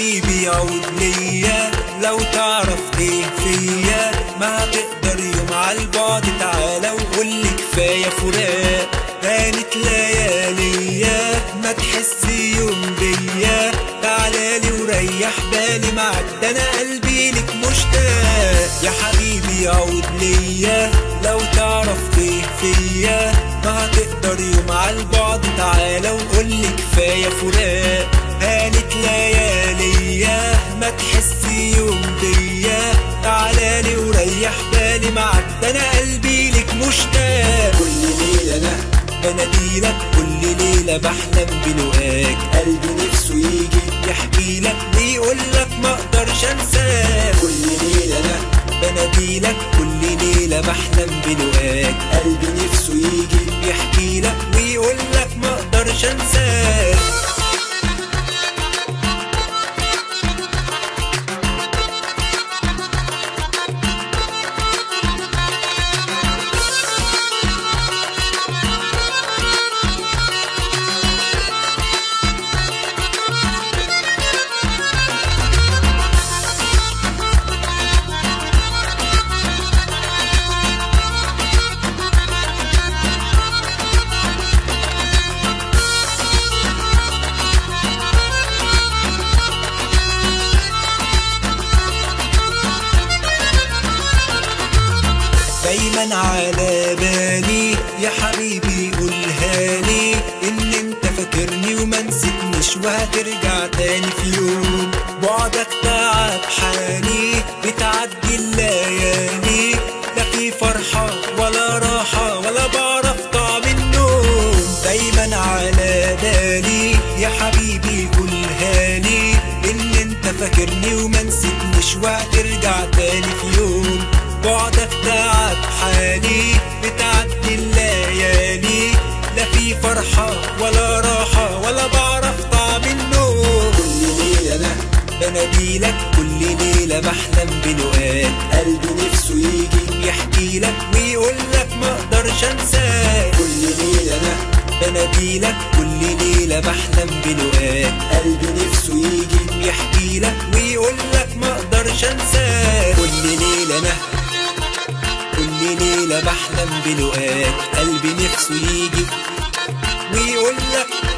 حبيبي يعود ليا لو تعرف ايه فيا ما هتقدر يوم على البعد تعالى وقولي كفاية فراق هانت لياليا ما تحس يوم بيا تعالالي وريح بالي معاك ده انا قلبي لك مشتاق يا حبيبي يعود ليا لو تعرف ايه فيا ما هتقدر يوم على البعد تعالى وقولي كفاية فراق هانت لياليا ما تحس يوم بيا تعالالي وريح بالي معاك ده انا قلبي لك مشتاق كل ليلة انا بناديلك كل ليلة بحلم بلقاك قلبي نفسه يجي يحكي لك ويقول لك ما اقدرش انساك كل ليلة انا بناديلك كل ليلة بحلم بلقاك قلبي نفسه يجي يحكي لك ويقول لك ما اقدرش انساك دايما على بالي يا حبيبي قولها لي ان انت فاكرني وما نسيتنيش وهترجع تاني في يوم بعدك تعب حالي بتعدي الليالي لا في فرحة ولا راحة ولا بعرف طعم النوم دايما على بالي يا حبيبي قولها لي ان انت فاكرني وما نسيتنيش وهترجع تاني في يوم بعدك تعب حالي بتعدي الليالي لا في فرحة ولا راحة ولا بعرف طعم النوم كل ليلة أنا بناديلك كل ليلة بحلم بلقاك قلبي نفسه يجي يحكي لك ويقول لك ما اقدرش انساك كل ليلة أنا بناديلك كل ليلة بحلم بلقاك قلبي نفسه يجي يحكي لك ويقول لك ما اقدرش انساك كل ليلة أنا كل ليلة بحلم بلقاك قلبي نفسه يجي ويقول لك